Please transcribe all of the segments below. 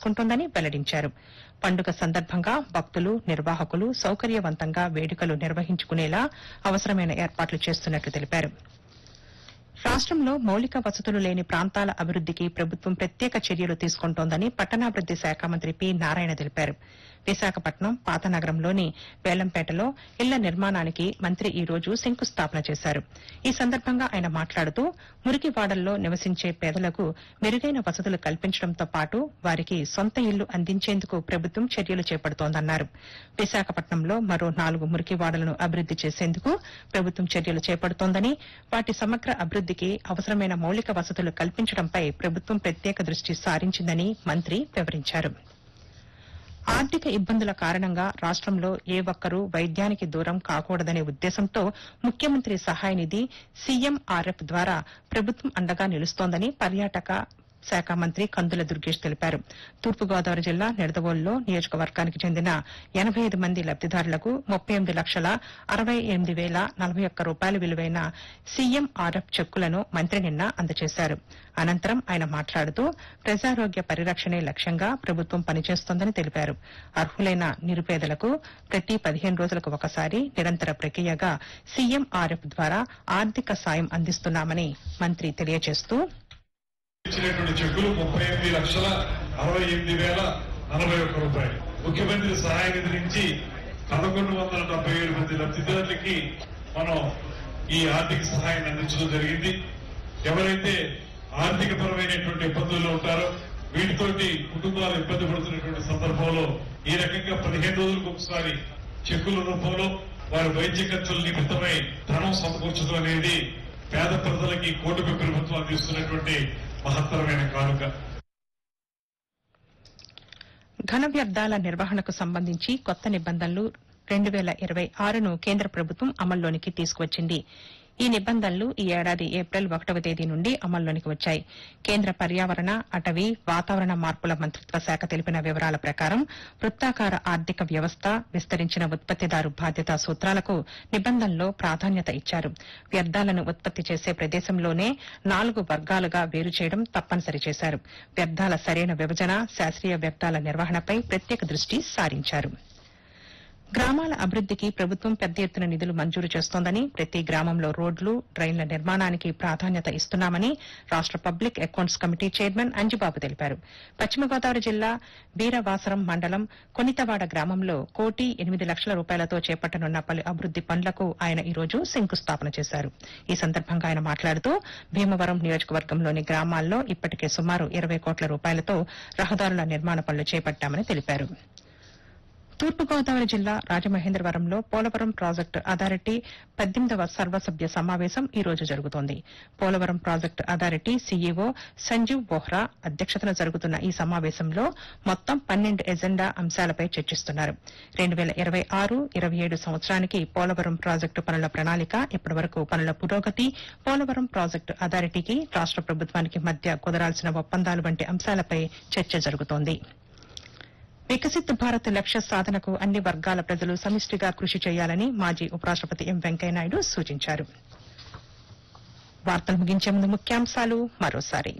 తీసుకుంటోందని వెల్లడించారు పండుగ సందర్భంగా భక్తులు నిర్వాహకులు సౌకర్యవంతంగా వేడుకలు నిర్వహించుకునేలా అవసరమైన ఏర్పాట్లు చేస్తున్నట్లు తెలిపారు రాష్టంలో మౌలిక వసతులు లేని ప్రాంతాల అభివృద్దికి ప్రభుత్వం ప్రత్యేక చర్యలు తీసుకుంటోందని పట్టణాభివృద్ది శాఖ మంత్రి పి నారాయణ తెలిపారు విశాఖపట్నం పాతనగరంలోని వేలంపేటలో ఇళ్ల నిర్మాణానికి మంత్రి ఈ రోజు శంకుస్థాపన చేశారు ఈ సందర్భంగా ఆయన మాట్లాడుతూ మురికివాడల్లో నివసించే పేదలకు మెరుగైన వసతులు కల్పించడంతో పాటు వారికి సొంత ఇల్లు అందించేందుకు ప్రభుత్వం చర్యలు చేపడుతోందన్నారు విశాఖపట్నంలో మరో నాలుగు మురికివాడలను అభివృద్ది చేసేందుకు ప్రభుత్వం చర్యలు చేపడుతోందని వాటి సమగ్ర అభివృద్దికి అవసరమైన మౌలిక వసతులు కల్పించడంపై ప్రభుత్వం ప్రత్యేక దృష్టి సారించిందని మంత్రి వివరించారు ఆర్థిక ఇబ్బందుల కారణంగా రాష్టంలో ఏ ఒక్కరూ వైద్యానికి దూరం కాకూడదనే ఉద్దేశంతో ముఖ్యమంత్రి సహాయ నిధి సీఎంఆర్ఎఫ్ ద్వారా ప్రభుత్వం అండగా నిలుస్తోందని పర్యాటక శాఖ మంత్రి కందుల దుర్గేష్ తెలిపారు తూర్పుగోదావరి జిల్లా నిడదవోలులో నియోజకవర్గానికి చెందిన ఎనబై ఐదు మంది లబ్దిదారులకు ముప్పై ఎనిమిది లక్షల అరవై ఎనిమిది వేల నలభై ఒక్క రూపాయల విలువైన సీఎంఆర్ఎఫ్ చెక్కులను మంత్రి నిన్న అందజేశారు అనంతరం ఆయన మాట్లాడుతూ ప్రజారోగ్య పరిరక్షణే లక్ష్యంగా ప్రభుత్వం పనిచేస్తోందని తెలిపారు అర్హులైన నిరుపేదలకు ప్రతి పదిహేను రోజులకు ఒకసారి నిరంతర ప్రక్రియగా సీఎంఆర్ఎఫ్ ద్వారా ఆర్థిక సాయం అందిస్తున్నామని మంత్రి తెలియజేస్తూ ఇచ్చినటువంటి చెక్కులు ముప్పై ఎనిమిది లక్షల అరవై ఎనిమిది వేల నలభై ఒక్క రూపాయలు ముఖ్యమంత్రి సహాయ నిధి నుంచి పదకొండు వందల డెబ్బై ఏడు మంది లబ్ధిదారులకి మనం ఈ ఆర్థిక సహాయాన్ని అందించడం జరిగింది ఎవరైతే ఆర్థిక పరమైనటువంటి ఇబ్బందుల్లో ఉంటారో వీటితోటి కుటుంబాలు ఇబ్బంది పడుతున్నటువంటి సందర్భంలో ఈ రకంగా పదిహేను రోజులకు ఒకసారి చెక్కుల రూపంలో వారి వైద్య ఖర్చుల నిమిత్తమై ధనం సమకూర్చడం అనేది పేద ప్రజలకి కూటమి ప్రభుత్వం అందిస్తున్నటువంటి మహత్తరమైన కానుక ఘన వ్యర్థాల నిర్వహణకు సంబంధించి కొత్త నిబంధనలు రెండు వేల ఇరవై ఆరును కేంద్ర ప్రభుత్వం అమల్లోనికి తీసుకువచ్చింది ఈ నిబంధనలు ఈ ఏడాది ఏప్రిల్ ఒకటవ తేదీ నుండి అమల్లోనికి వచ్చాయి కేంద్ర పర్యావరణ అటవీ వాతావరణ మార్పుల మంత్రిత్వ శాఖ తెలిపిన వివరాల ప్రకారం వృత్తాకార ఆర్థిక వ్యవస్థ విస్తరించిన ఉత్పత్తిదారు బాధ్యత సూత్రాలకు నిబంధనలో ప్రాధాన్యత ఇచ్చారు వ్యర్థాలను ఉత్పత్తి చేసే ప్రదేశంలోనే నాలుగు వర్గాలుగా వేరు చేయడం తప్పనిసరి చేశారు వ్యర్థాల సరైన విభజన శాస్త్రీయ వ్యర్థాల నిర్వహణపై ప్రత్యేక దృష్టి సారించారు గ్రామాల అభివృద్దికి ప్రభుత్వం పెద్ద ఎత్తున నిధులు మంజూరు చేస్తోందని ప్రతి గ్రామంలో రోడ్లు డ్రైన్ల నిర్మాణానికి ప్రాధాన్యత ఇస్తున్నామని రాష్ట public accounts committee chairman Anjibabu తెలిపారు పశ్చిమ గోదావరి జిల్లా వీరవాసరం మండలం కొనితవాడ గ్రామంలో కోటి ఎనిమిది లక్షల రూపాయలతో చేపట్టనున్న పలు అభివృద్ది పనులకు ఆయన ఈ రోజు శంకుస్థాపన చేశారు ఈ సందర్భంగా ఆయన మాట్లాడుతూ భీమవరం నియోజకవర్గంలోని గ్రామాల్లో ఇప్పటికే సుమారు ఇరవై కోట్ల రూపాయలతో రహదారుల నిర్మాణ పనులు చేపట్టామని తెలిపారు తూర్పుగోదావరి జిల్లా రాజమహేంద్రవరంలో పోలవరం ప్రాజెక్టు అథారిటీ పద్దెనిమిదవ సర్వసభ్య సమావేశం ఈ రోజు జరుగుతోంది Polavaram project authority CEO Sanjeev Bohra అధ్యక్షతన జరుగుతున్న ఈ సమావేశంలో మొత్తం పన్నెండు ఎజెండా అంశాలపై చర్చిస్తున్నారు రెండు వేల ఇరవై ఆరు ఇరవై ఏడు సంవత్సరానికి పోలవరం ప్రాజెక్టు పనుల ప్రణాళిక ఇప్పటివరకు పనుల పురోగతి పోలవరం ప్రాజెక్టు అథారిటీకి రాష్ట ప్రభుత్వానికి మధ్య కుదరాల్సిన ఒప్పందాలు వంటి అంశాలపై చర్చ జరుగుతోంది వికసిత్ భారత్ లక్ష్య సాధనకు అన్ని వర్గాల ప్రజలు సమిష్టిగా కృషి చేయాలని మాజీ ఉపరాష్టపతి ఎం వెంకయ్యనాయుడు సూచించారు వార్తలు ముగించే ముందు ముఖ్యాంశాలు మరోసారి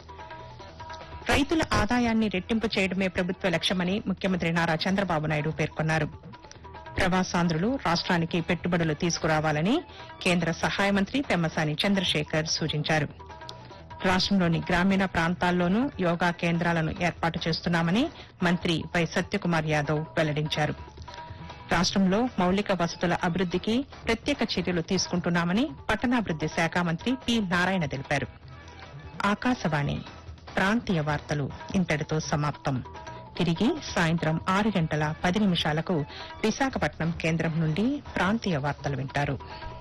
రైతుల ఆదాయాన్ని రెట్టింపు చేయడమే ప్రభుత్వ లక్ష్యమని ముఖ్యమంత్రి నారా చంద్రబాబు నాయుడు పేర్కొన్నారు ప్రవాసాంధ్రులు రాష్ట్రానికి పెట్టుబడులు తీసుకురావాలని కేంద్ర సహాయ మంత్రి పెమ్మసాని చంద్రశేఖర్ సూచించారు రాష్ట్రంలోని గ్రామీణ ప్రాంతాల్లోనూ యోగా కేంద్రాలను ఏర్పాటు చేస్తున్నామని మంత్రి వై సత్యకుమార్ యాదవ్ వెల్లడించారు రాష్ట్రంలో మౌలిక వసతుల అభివృద్దికి ప్రత్యేక చర్యలు తీసుకుంటున్నామని పట్టణాభివృద్ది శాఖ మంత్రి పి నారాయణ తెలిపారు ఆకాశవాణి ప్రాంతీయ వార్తలు ఇంతటితో సమాప్తం తిరిగి సాయంత్రం ఆరు గంటల పది నిమిషాలకు విశాఖపట్నం కేంద్రం నుండి ప్రాంతీయ వార్తలు వింటారు